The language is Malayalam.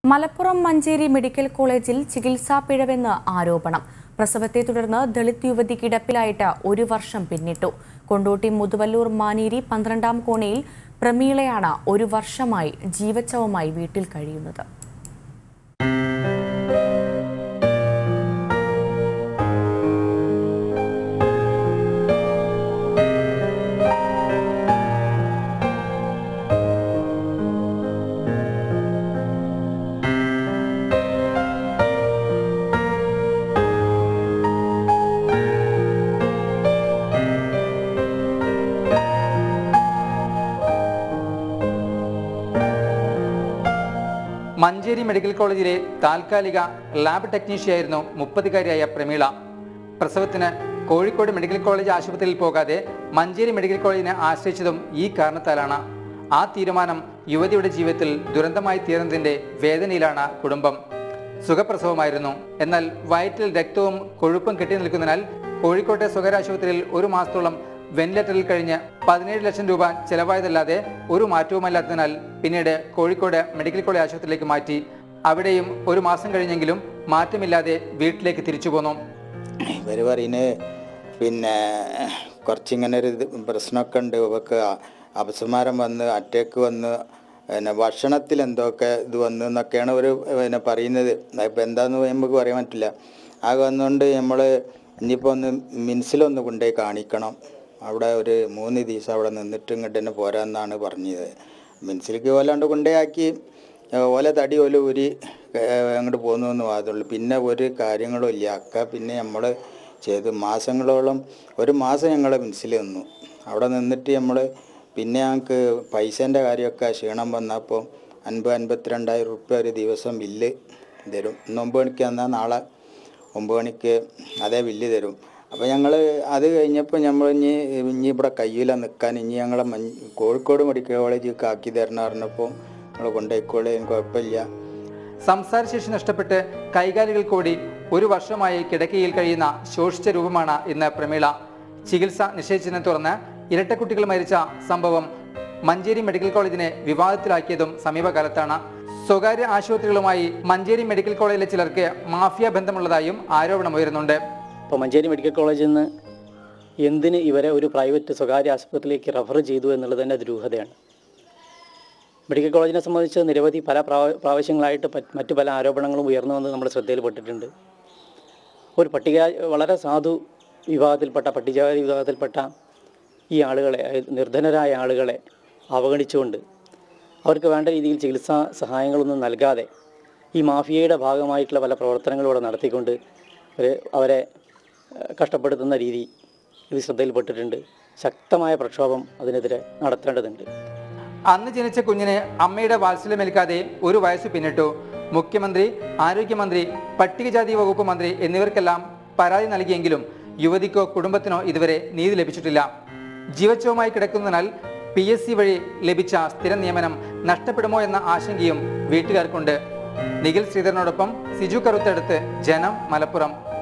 മലപ്പുറം മഞ്ചേരി മെഡിക്കൽ കോളേജിൽ ചികിത്സാ പിഴവെന്ന് ആരോപണം പ്രസവത്തെ തുടർന്ന് ദളിത് യുവതി കിടപ്പിലായിട്ട് ഒരു വർഷം പിന്നിട്ടു കൊണ്ടോട്ടി മുതുവല്ലൂർ മാനേരി പന്ത്രണ്ടാം കോണയിൽ പ്രമീളയാണ് ഒരു വർഷമായി ജീവച്ചവുമായി വീട്ടിൽ കഴിയുന്നത് മഞ്ചേരി മെഡിക്കൽ കോളേജിലെ താൽക്കാലിക ലാബ് ടെക്നീഷ്യയായിരുന്നു മുപ്പതുകാരിയായ പ്രമീള പ്രസവത്തിന് കോഴിക്കോട് മെഡിക്കൽ കോളേജ് ആശുപത്രിയിൽ പോകാതെ മഞ്ചേരി മെഡിക്കൽ കോളേജിനെ ആശ്രയിച്ചതും ഈ കാരണത്താലാണ് ആ തീരുമാനം യുവതിയുടെ ജീവിതത്തിൽ ദുരന്തമായി തീർന്നതിന്റെ വേദനയിലാണ് കുടുംബം സുഖപ്രസവമായിരുന്നു എന്നാൽ വയറ്റിൽ രക്തവും കൊഴുപ്പും കെട്ടി നിൽക്കുന്നതിനാൽ കോഴിക്കോട്ടെ സ്വകാര്യ ആശുപത്രിയിൽ ഒരു മാസത്തോളം വെന്റിലേറ്ററിൽ കഴിഞ്ഞ് പതിനേഴ് ലക്ഷം രൂപ ചെലവായതല്ലാതെ ഒരു മാറ്റവുമല്ലാത്തതിനാൽ പിന്നീട് കോഴിക്കോട് മെഡിക്കൽ കോളേജ് ആശുപത്രിയിലേക്ക് മാറ്റി അവിടെയും ഒരു മാസം കഴിഞ്ഞെങ്കിലും മാറ്റമില്ലാതെ വീട്ടിലേക്ക് തിരിച്ചു പോന്നു ഇവർ പറയുന്നത് പിന്നെ കുറച്ചിങ്ങനെ ഒരു ഇത് പ്രശ്നമൊക്കെ ഉണ്ട് ഇവർക്ക് അപസ്മാരം വന്ന് അറ്റാക്ക് വന്ന് പിന്നെ ഭക്ഷണത്തിൽ എന്തൊക്കെ ഇത് വന്നു എന്നൊക്കെയാണ് ഒരു പിന്നെ പറയുന്നത് ഇപ്പം എന്താന്ന് നമുക്ക് പറയാൻ പറ്റില്ല ആകെ വന്നുകൊണ്ട് നമ്മൾ ഇനിയിപ്പോൾ ഒന്ന് മിൻസിലൊന്ന് കൊണ്ടുപോയി കാണിക്കണം അവിടെ ഒരു മൂന്ന് ദിവസം അവിടെ നിന്നിട്ട് ഇങ്ങോട്ട് തന്നെ പോരാന്നാണ് പറഞ്ഞത് മിൻസിലേക്ക് പോലാണ്ട് കൊണ്ടുപോയാക്കി ഓല തടി ഓല ഊരി ഏഹ്, അങ്ങോട്ട് പോകുന്നു എന്ന് മാത്രമുള്ളൂ പിന്നെ ഒരു കാര്യങ്ങളും ഇല്ല അക്ക പിന്നെ നമ്മൾ ചെയ്ത് മാസങ്ങളോളം ഒരു മാസം ഞങ്ങൾ മിൻസിൽ നിന്നു അവിടെ നിന്നിട്ട് നമ്മൾ പിന്നെ ഞങ്ങൾക്ക് പൈസേൻ്റെ കാര്യമൊക്കെ ക്ഷീണം വന്നപ്പോൾ അൻപത് അൻപത്തിരണ്ടായിരം റുപ്യ ഒരു ദിവസം ബില്ല് തരും ഇന്ന് ഒമ്പത് മണിക്ക് വന്നാൽ നാളെ ഒമ്പത് മണിക്ക് അതേ ബില്ല് തരും അപ്പോൾ ഞങ്ങൾ അത് കഴിഞ്ഞപ്പോൾ നമ്മൾ ഇനി ഇനി ഇവിടെ കയ്യില നിൽക്കാൻ ഇനി ഞങ്ങളെ മഞ്ച് കോഴിക്കോട് മെഡിക്കൽ കോളേജിലേക്ക് ആക്കി തരണം പറഞ്ഞപ്പോൾ നിങ്ങൾ കൊണ്ടുപോയിക്കോളെ കുഴപ്പമില്ല സംസാരശേഷി നഷ്ടപ്പെട്ട് കൈകാലുകൾ കൂടി ഒരു വർഷമായി കിടക്കയിൽ കഴിയുന്ന ശോഷിച്ച രൂപമാണ് ഇന്ന് പ്രമീള ചികിത്സ നിശ്ചയിച്ചതിനെ തുടർന്ന് ഇരട്ടക്കുട്ടികൾ മരിച്ച സംഭവം മഞ്ചേരി മെഡിക്കൽ കോളേജിനെ വിവാദത്തിലാക്കിയതും സമീപകാലത്താണ് സ്വകാര്യ ആശുപത്രികളുമായി മഞ്ചേരി മെഡിക്കൽ കോളേജിലെ ചിലർക്ക് മാഫിയ ബന്ധമുള്ളതായും ആരോപണമുയരുന്നുണ്ട് ഇപ്പോൾ മഞ്ചേരി മെഡിക്കൽ കോളേജിൽ നിന്ന് എന്തിന് ഇവരെ ഒരു പ്രൈവറ്റ് സ്വകാര്യ ആശുപത്രിയിലേക്ക് റെഫർ ചെയ്തു എന്നുള്ളത് തന്നെ ദുരൂഹതയാണ് മെഡിക്കൽ കോളേജിനെ സംബന്ധിച്ച് നിരവധി പല പ്രാവ- പ്രാവശ്യങ്ങളായിട്ട് പറ്റ് മറ്റു പല ആരോപണങ്ങളും ഉയർന്നു വന്നത് നമ്മുടെ ശ്രദ്ധയിൽപ്പെട്ടിട്ടുണ്ട് ഒരു പട്ടിക വളരെ സാധു വിഭാഗത്തിൽപ്പെട്ട പട്ടികജാതി വിഭാഗത്തിൽപ്പെട്ട ഈ ആളുകളെ അതായത് നിർധനരായ ആളുകളെ അവഗണിച്ചുകൊണ്ട് അവർക്ക് വേണ്ട രീതിയിൽ ചികിത്സാ സഹായങ്ങളൊന്നും നൽകാതെ ഈ മാഫിയയുടെ ഭാഗമായിട്ടുള്ള പല പ്രവർത്തനങ്ങളും ഇവിടെ നടത്തിക്കൊണ്ട് ഒരു അവരെ ഏഹ്, കഷ്ടപ്പെടുത്തുന്ന രീതി ഇത് ശ്രദ്ധയിൽപ്പെട്ടിട്ടുണ്ട് ശക്തമായ പ്രക്ഷോഭം അതിനെതിരെ നടത്തേണ്ടതുണ്ട് അന്ന് ജനിച്ച കുഞ്ഞിനെ അമ്മയുടെ വാത്സല്യമേൽക്കാതെ ഒരു വയസ്സ് പിന്നിട്ടു മുഖ്യമന്ത്രി ആരോഗ്യമന്ത്രി പട്ടികജാതി വകുപ്പ് മന്ത്രി എന്നിവർക്കെല്ലാം പരാതി നൽകിയെങ്കിലും യുവതിക്കോ കുടുംബത്തിനോ ഇതുവരെ നീതി ലഭിച്ചിട്ടില്ല ജീവച്ഛവുമായി കിടക്കുന്നതിനാൽ പി എസ് സി വഴി ലഭിച്ച സ്ഥിര നിയമനം നഷ്ടപ്പെടുമോ എന്ന ആശങ്കയും വീട്ടുകാർക്കുണ്ട് നിഖിൽ ശ്രീധരനോടൊപ്പം സിജു കറുത്തെടുത്ത് ജനം മലപ്പുറം